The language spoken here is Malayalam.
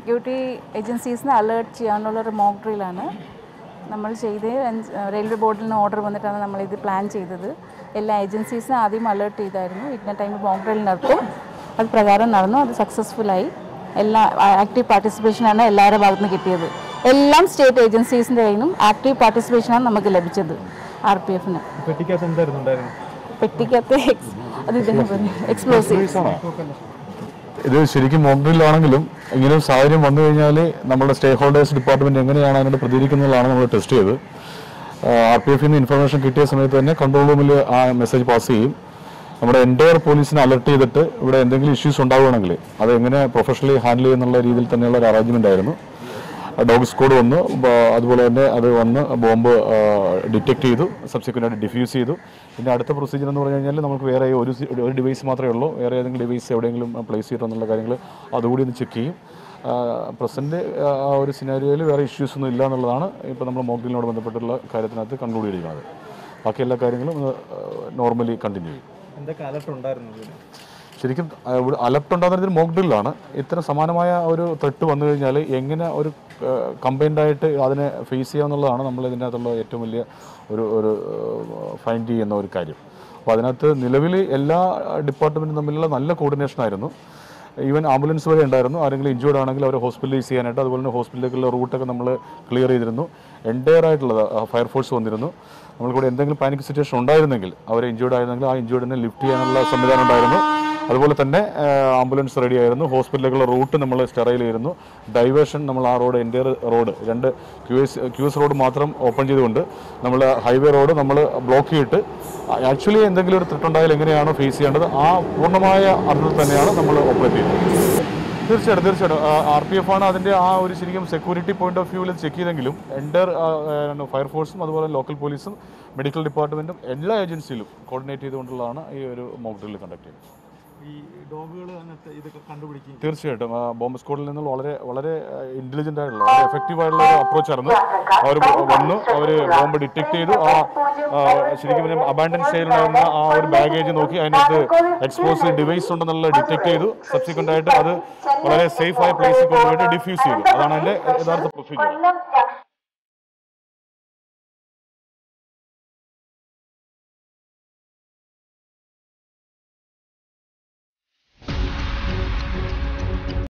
സെക്യൂരിറ്റി ഏജൻസീസിനെ അലേർട്ട് ചെയ്യാനുള്ള ഒരു മോക്ക് ഡ്രില്ലാണ് നമ്മൾ ചെയ്ത് റെയിൽവേ ബോർഡിൽ നിന്ന് ഓർഡർ വന്നിട്ടാണ് നമ്മളിത് പ്ലാൻ ചെയ്തത് എല്ലാ ഏജൻസീസിനും ആദ്യം അലേർട്ട് ചെയ്തായിരുന്നു ഇന്ന ടൈമിൽ മോക്ക് ഡ്രിൽ നടത്തും അത് പ്രകാരം നടന്നു അത് സക്സസ്ഫുള്ളായി എല്ലാ ആക്റ്റീവ് പാർട്ടിസിപ്പേഷനാണ് എല്ലാവരുടെ ഭാഗത്ത് നിന്ന് കിട്ടിയത് എല്ലാം സ്റ്റേറ്റ് ഏജൻസീസിൻ്റെ കയ്യിൽ നിന്നും ആക്റ്റീവ് പാർട്ടിസിപ്പേഷനാണ് നമുക്ക് ലഭിച്ചത് ആർ പി എഫിന് പെട്ടിക്കകത്ത് എന്തായിരുന്നു ഉണ്ടായിരുന്നു പെട്ടിക്കകത്ത് ex- അത് ഇദ്ദേഹം പറഞ്ഞു എക്സ്പ്ലോസീവ്സ് ഇത് ശരിക്കും മോക്ഡ്രില്ലാണെങ്കിലും ഇങ്ങനെ ഒരു സാഹചര്യം വന്നു കഴിഞ്ഞാൽ നമ്മുടെ സ്റ്റേക്ക് ഹോൾഡേഴ്സ് ഡിപ്പാർട്ട്മെന്റ് എങ്ങനെയാണ് അതിനോട് പ്രതികരിക്കുന്നതാണ് നമ്മൾ ടെസ്റ്റ് ചെയ്ത് ആർ പി എഫിന് ഇൻഫർമേഷൻ കിട്ടിയ സമയത്ത് തന്നെ കൺട്രോൾ റൂമിൽ ആ മെസ്സേജ് പാസ് ചെയ്യും നമ്മുടെ എൻറ്റയർ പോലീസിനെ അലർട്ട് ചെയ്തിട്ട് ഇവിടെ എന്തെങ്കിലും ഇഷ്യൂസ് ഉണ്ടാവുകയാണെങ്കിൽ അത് എങ്ങനെ പ്രൊഫഷണലി ഹാൻഡിൽ ചെയ്യുന്നുള്ള രീതിയിൽ തന്നെയുള്ള ഒരു അറേഞ്ച്മെന്റ് ആയിരുന്നു ഡോഗ് സ്ക്വാഡ് വന്നു ബ- അതുപോലെ തന്നെ അത് വന്ന് ബോംബ് ഡിറ്റക്ട് ചെയ്തു സബ്സിക്വൻ്റ് ആയിട്ട് ഡിഫ്യൂസ് ചെയ്തു പിന്നെ അടുത്ത പ്രൊസീജിയർ എന്ന് പറഞ്ഞു കഴിഞ്ഞാൽ നമുക്ക് വേറെ ഒരു സി- ഒരു ഡിവൈസ് മാത്രമേ ഉള്ളൂ വേറെ ഏതെങ്കിലും ഡിവൈസ് എവിടെയെങ്കിലും പ്ലേസ് ചെയ്തിട്ടോ എന്നുള്ള കാര്യങ്ങൾ അതുകൂടി ഒന്ന് ചെക്ക് ചെയ്യും പ്രസൻറ്റ് ആ ഒരു സിനാരിയോയിൽ വേറെ ഇഷ്യൂസ് ഒന്നും ഇല്ല എന്നുള്ളതാണ് ഇപ്പോൾ നമ്മൾ മോക്ഡിലിനോട് ബന്ധപ്പെട്ടുള്ള കാര്യത്തിനകത്ത് കൺക്ലൂഡ് ചെയ്തിരിക്കുന്നത് ബാക്കി എല്ലാ കാര്യങ്ങളും നോർമലി കണ്ടിന്യൂ ചെയ്യും എന്തൊക്കെ അലർട്ട് ഉണ്ടായിരുന്നു ഇതിന്? ശരിക്കും ആ, ഇവിടെ അലർട്ട് ഉണ്ടാകുന്നതിന് മോക്ക് ഡ്രില്ലാണ് ഇത്തരം സമാനമായ ഒരു ത്രെട്ട് വന്നു കഴിഞ്ഞാൽ എങ്ങനെ ഒരു കമ്പൈൻഡ് ആയിട്ട് അതിനെ ഫേസ് ചെയ്യാന്നുള്ളതാണ് നമ്മൾ ഇതിനകത്തുള്ള ഏറ്റവും വലിയ ഒരു ഒരു ഫൈൻഡ് ചെയ്യുന്ന ഒരു കാര്യം അപ്പോൾ അതിനകത്ത് നിലവിൽ എല്ലാ ഡിപ്പാർട്ട്മെൻറ്റും തമ്മിലുള്ള നല്ല കോർഡിനേഷൻ ആയിരുന്നു ഈവൻ ആംബുലൻസ് വരെ ഉണ്ടായിരുന്നു ആരെങ്കിലും ഇഞ്ചേർഡ് ആണെങ്കിൽ അവരെ ഹോസ്പിറ്റലൈസ് ചെയ്യാനായിട്ട് അതുപോലെ തന്നെ ഹോസ്പിറ്റലിലേക്കുള്ള റൂട്ടൊക്കെ നമ്മൾ ക്ലിയർ ചെയ്തിരുന്നു എൻറ്റയർ ആയിട്ടുള്ളത് ഫയർഫോഴ്സ് വന്നിരുന്നു നമ്മൾക്കൂടെ എന്തെങ്കിലും പാനിക് സിറ്റുവേഷൻ ഉണ്ടായിരുന്നെങ്കിൽ അവരെ ഇഞ്ചേർഡ് ആയിരുന്നെങ്കിൽ ആ ഇഞ്ചേർഡിനെ ലിഫ്റ്റ് ചെയ്യാനുള്ള സംവിധാനം ഉണ്ടായിരുന്നു അതുപോലെ തന്നെ ആംബുലൻസ് റെഡി ആയിരുന്നു ഹോസ്പിറ്റലിലേക്കുള്ള റൂട്ട് നമ്മൾ സ്റ്റെറൈൽ ചെയ്തിരുന്നു ഡൈവേഷൻ നമ്മൾ ആ റോഡ് എൻറ്റയർ റോഡ് രണ്ട് Q S Q S road മാത്രം ഓപ്പൺ ചെയ്തുകൊണ്ട് നമ്മൾ ഹൈവേ റോഡ് നമ്മൾ ബ്ലോക്ക് ചെയ്തിട്ട് ആക്ച്വലി എന്തെങ്കിലും ഒരു ത്രെട്ട് ഉണ്ടായാൽ എങ്ങനെയാണോ ഫേസ് ചെയ്യേണ്ടത് ആ പൂർണ്ണമായ അർത്ഥത്തിൽ തന്നെയാണ് നമ്മൾ ഓപ്പറേറ്റ് ചെയ്യുന്നത് തീർച്ചയായിട്ടും തീർച്ചയായിട്ടും ആർ പി എഫ് ആണ് അതിൻ്റെ ആ ഒരു ശരിക്കും സെക്യൂരിറ്റി പോയിന്റ് ഓഫ് വ്യൂവിൽ ചെക്ക് ചെയ്തെങ്കിലും എൻ്റർ ഫയർഫോഴ്സും അതുപോലെ ലോക്കൽ പോലീസും മെഡിക്കൽ ഡിപ്പാർട്ട്മെൻറ്റും എല്ലാ ഏജൻസിയിലും കോർഡിനേറ്റ് ചെയ്തുകൊണ്ടുള്ളതാണ് ഈ ഒരു മോക്ക് ഡ്രിൽ കണ്ടക്ട് ചെയ്യുന്നത് ഈ ഡോഗുകൾ അങ്ങനത്തെ ഇതൊക്കെ കണ്ടുപിടിക്കും തീർച്ചയായിട്ടും ആ, ബോംബ് സ്ക്വാഡിൽ നിന്നുള്ള വളരെ വളരെ ഇന്റലിജന്റ് ആയിട്ടുള്ള വളരെ എഫക്റ്റീവ് ആയിട്ടുള്ള ഒരു അപ്രോച്ച് ആയിരുന്നു അവർ വന്നു അവർ ബോംബ് ഡിറ്റക്ട് ചെയ്തു ആ ആ, ശരിക്കും പറഞ്ഞാൽ അബാൻഡൻ സ്റ്റൈലുണ്ടായിരുന്ന ആ ഒരു ബാഗേജ് നോക്കി അതിനകത്ത് എക്സ്പോസ് ഡിവൈസ് ഉണ്ടെന്നുള്ള ഡിറ്റക്ട് ചെയ്തു സബ്സിക്വന്റ് ആയിട്ട് അത് വളരെ സേഫ് ആയ പ്ലേസിൽ കൊണ്ടുപോയിട്ട് ഡിഫ്യൂസ് ചെയ്തു അതാണ് അതിന്റെ യഥാർത്ഥ പ്രൊസീജിയർ